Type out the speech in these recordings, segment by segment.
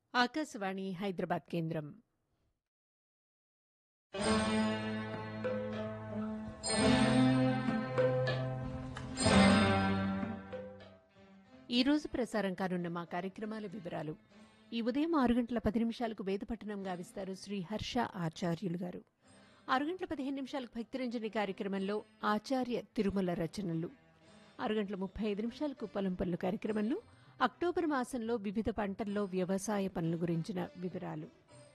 ఆకాశవాణి హైదరాబాద్ కేంద్రం ఈ రోజు ప్రసారం కానున్న మా కార్యక్రమాల వివరాలు ఈ ఉదయం ఆరు గంటల పది నిమిషాలకు వేదపట్టణం గావిస్తారు శ్రీ హర్ష ఆచార్యులు గారు ఆరు గంటల పదిహేను నిమిషాలకు భక్తిరంజని కార్యక్రమంలో ఆచార్య తిరుమల రచనలు ఆరు గంటల ముప్పై ఐదు నిమిషాలకు పొలం పనులు కార్యక్రమంలో అక్టోబర్ మాసంలో వివిధ పంటల్లో వ్యవసాయ పనుల గురించిన వివరాలు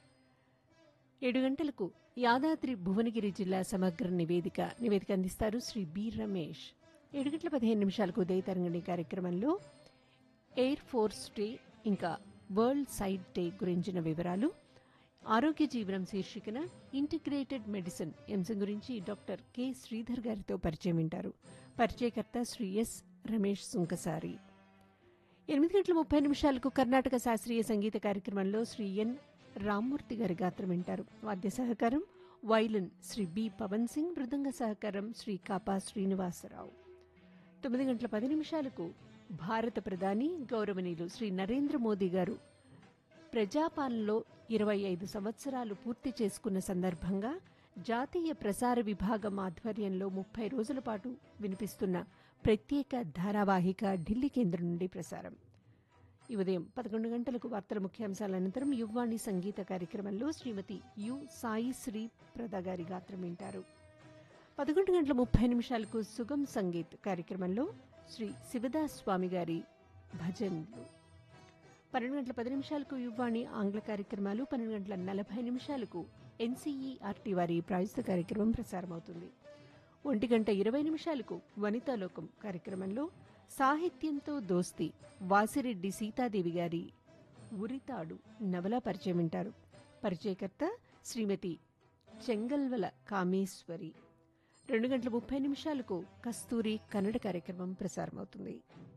ఏడు గంటలకు యాదాద్రి భువనగిరి జిల్లా సమగ్ర నివేదిక నివేదిక అందిస్తారు శ్రీ బి రమేష్ ఏడు గంటల పదిహేను నిమిషాలకు ఉదయ తరంగిణి కార్యక్రమంలో ఎయిర్ ఫోర్స్ డే ఇంకా వరల్డ్ సైడ్ డే గురించిన వివరాలు ఆరోగ్య జీవనం శీర్షికన ఇంటిగ్రేటెడ్ మెడిసిన్ అంశం గురించి డాక్టర్ కె శ్రీధర్ గారితో పరిచయం వింటారు పరిచయకర్త శ్రీ ఎస్ రమేష్ సుంకసారి ఎనిమిది గంటల ముప్పై నిమిషాలకు కర్ణాటక శాస్త్రీయ సంగీత కార్యక్రమంలో శ్రీ ఎన్ రామ్మూర్తి గారి గాత్రం వింటారు వాద్య సహకారం వైలిన్ శ్రీ బి పవన్ సింగ్ మృదంగ సహకారం శ్రీ కాపా శ్రీనివాసరావు తొమ్మిది గంటల పది నిమిషాలకు భారత ప్రధాని గౌరవనీయులు శ్రీ నరేంద్ర మోదీ గారు ప్రజాపాలనలో ఇరవై ఐదు సంవత్సరాలు పూర్తి చేసుకున్న సందర్భంగా జాతీయ ప్రసార విభాగం ఆధ్వర్యంలో ముప్పై రోజుల పాటు వినిపిస్తున్న ప్రత్యేక ధారావాహిక ఢిల్లీ కేంద్రం నుండి ప్రసారం ఈ ఉదయం పదకొండు గంటలకు వార్తల ముఖ్యాంశాల అనంతరం యువ్వాణి సంగీత కార్యక్రమంలో శ్రీమతి యు సాయి శ్రీ ప్రద గారి గాత్రం వింటారు పదకొండు గంటల ముప్పై నిమిషాలకు సుగం సంగీత్ కార్యక్రమంలో శ్రీ శివదాస్ స్వామి గారి భజన్లు పన్నెండు గంటల పది నిమిషాలకు యువ్వాణి ఆంగ్ల కార్యక్రమాలు పన్నెండు గంటల నలభై నిమిషాలకు ఎన్సీఈఆర్టీ వారి ప్రాయుస్త కార్యక్రమం ప్రసారమవుతుంది ఒంటి గంట ఇరవై నిమిషాలకు వనితాలోకం కార్యక్రమంలో సాహిత్యంతో దోస్తి వాసిరెడ్డి సీతాదేవి గారి ఉరితాడు నవలా పరిచయం వింటారు పరిచయకర్త శ్రీమతి చెంగల్వల కామేశ్వరి రెండు గంటల ముప్పై నిమిషాలకు కస్తూరి కన్నడ కార్యక్రమం ప్రసారమవుతుంది